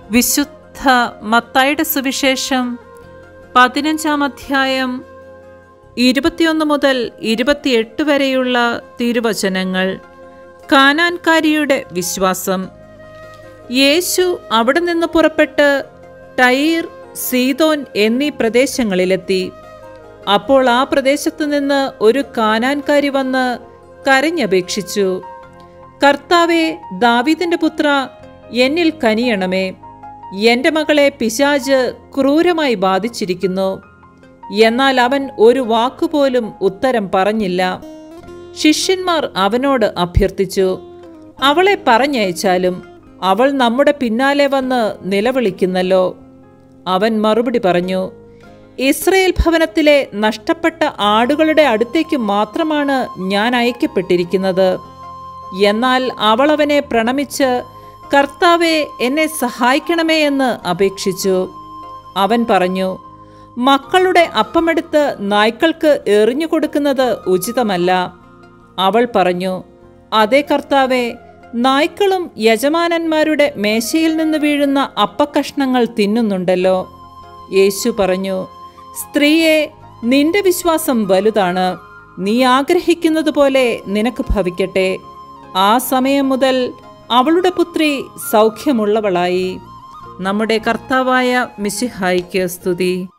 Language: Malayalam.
വിശുദ്ധ മത്തായുടെ സുവിശേഷം പതിനഞ്ചാം അധ്യായം ഇരുപത്തിയൊന്ന് മുതൽ ഇരുപത്തിയെട്ട് വരെയുള്ള തിരുവചനങ്ങൾ കാനാൻകാരിയുടെ വിശ്വാസം യേശു അവിടെ നിന്ന് പുറപ്പെട്ട് ടൈർ സീതോൻ എന്നീ പ്രദേശങ്ങളിലെത്തി അപ്പോൾ ആ പ്രദേശത്തു നിന്ന് ഒരു കാനാൻകാരി വന്ന് കരഞ്ഞപേക്ഷിച്ചു കർത്താവെ ദാവീദിന്റെ പുത്ര എന്നിൽ കനിയണമേ എന്റെ മകളെ പിശാജ് ക്രൂരമായി ബാധിച്ചിരിക്കുന്നു എന്നാൽ അവൻ ഒരു വാക്കുപോലും ഉത്തരം പറഞ്ഞില്ല ശിഷ്യന്മാർ അവനോട് അഭ്യർത്ഥിച്ചു അവളെ പറഞ്ഞയച്ചാലും അവൾ നമ്മുടെ പിന്നാലെ വന്ന് നിലവിളിക്കുന്നല്ലോ അവൻ മറുപടി പറഞ്ഞു ഇസ്രയേൽ ഭവനത്തിലെ നഷ്ടപ്പെട്ട ആടുകളുടെ അടുത്തേക്ക് മാത്രമാണ് ഞാൻ അയക്കപ്പെട്ടിരിക്കുന്നത് എന്നാൽ അവൾ അവനെ പ്രണമിച്ച് കർത്താവെ എന്നെ സഹായിക്കണമേ എന്ന് അപേക്ഷിച്ചു അവൻ പറഞ്ഞു മക്കളുടെ അപ്പമെടുത്ത് നായ്ക്കൾക്ക് എറിഞ്ഞു കൊടുക്കുന്നത് ഉചിതമല്ല അവൾ പറഞ്ഞു അതേ കർത്താവെ നായ്ക്കളും യജമാനന്മാരുടെ മേശയിൽ നിന്ന് വീഴുന്ന അപ്പക്കഷ്ണങ്ങൾ തിന്നുന്നുണ്ടല്ലോ യേശു പറഞ്ഞു സ്ത്രീയെ നിന്റെ വിശ്വാസം വലുതാണ് നീ ആഗ്രഹിക്കുന്നത് പോലെ നിനക്ക് ഭവിക്കട്ടെ ആ സമയം മുതൽ അവളുടെ പുത്രി സൗഖ്യമുള്ളവളായി നമ്മുടെ കർത്താവായ മിശിഹായിക്ക് സ്തുതി